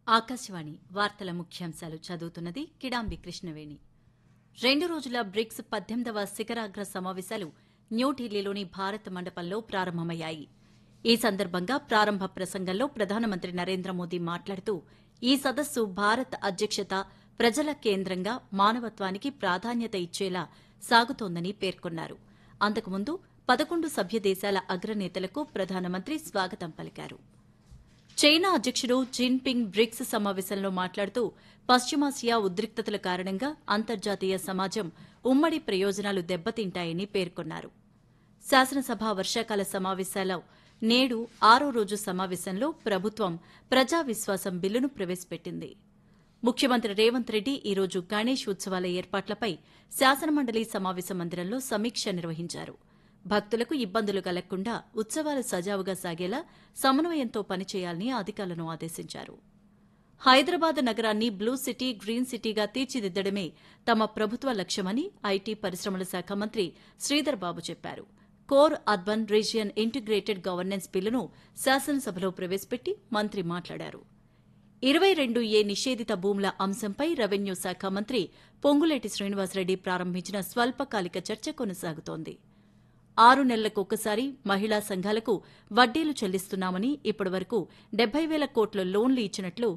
ఆకాశవాణి వార్తల ముఖ్యాంశాలు చదువుతున్నది కిడాంబి కృష్ణవేణి రెండు రోజుల బ్రిక్స్ పద్దెనిమిదవ శిఖరాగ్ర సమావేశాలు న్యూఢిల్లీలోని భారత్ మండపంలో ప్రారంభమయ్యాయి ఈ సందర్భంగా ప్రారంభ ప్రసంగంలో ప్రధానమంత్రి నరేంద్ర మోదీ మాట్లాడుతూ ఈ సదస్సు భారత్ అధ్యక్షత ప్రజల కేంద్రంగా మానవత్వానికి ప్రాధాన్యత ఇచ్చేలా సాగుతోందని పేర్కొన్నారు అంతకుముందు పదకొండు సభ్య దేశాల అగ్రనేతలకు ప్రధానమంత్రి స్వాగతం పలికారు చైనా అధ్యకుడు జిన్పింగ్ బ్రిక్స్ సమావేశంలో మాట్లాడుతూ పశ్చిమాసియా ఉద్రిక్తతల కారణంగా అంతర్జాతీయ సమాజం ఉమ్మడి ప్రయోజనాలు దెబ్బతింటాయని పేర్కొన్నారు శాసనసభ వర్షాకాల సమావేశాల నేడు ఆరో రోజు సమావేశంలో ప్రభుత్వం ప్రజా విశ్వాసం బిల్లును ప్రవేశపెట్టింది ముఖ్యమంత్రి రేవంత్ రెడ్డి ఈ రోజు గణేష్ ఉత్సవాల ఏర్పాట్లపై శాసనమండలి సమావేశ మందిరంలో సమీక్ష నిర్వహించారు భక్తులకు ఇబ్బందులు కలగకుండా ఉత్సవాలు సజావుగా సాగేలా సమన్వయంతో పనిచేయాలని అధికారులను ఆదేశించారు హైదరాబాద్ నగరాన్ని బ్లూ సిటీ గ్రీన్ సిటీగా తీర్చిదిద్దడమే తమ ప్రభుత్వ లక్ష్యమని ఐటీ పరిశ్రమల శాఖ మంత్రి శ్రీధర్ బాబు చెప్పారు core urban region integrated governance బిల్లును శాసనసభలో ప్రవేశపెట్టి మంత్రి మాట్లాడారు ఇరవై రెండు ఏ నిషేధిత భూముల అంశంపై రెవెన్యూ శాఖ మంత్రి పొంగులేటి శ్రీనివాసరెడ్డి ప్రారంభించిన స్వల్పకాలిక చర్చ కొనసాగుతోంది ఆరు నెలలకు ఒకసారి మహిళా సంఘాలకు వడ్డీలు చెల్లిస్తున్నామని ఇప్పటివరకు డెబ్బై వేల కోట్ల లోన్లు ఇచ్చినట్లు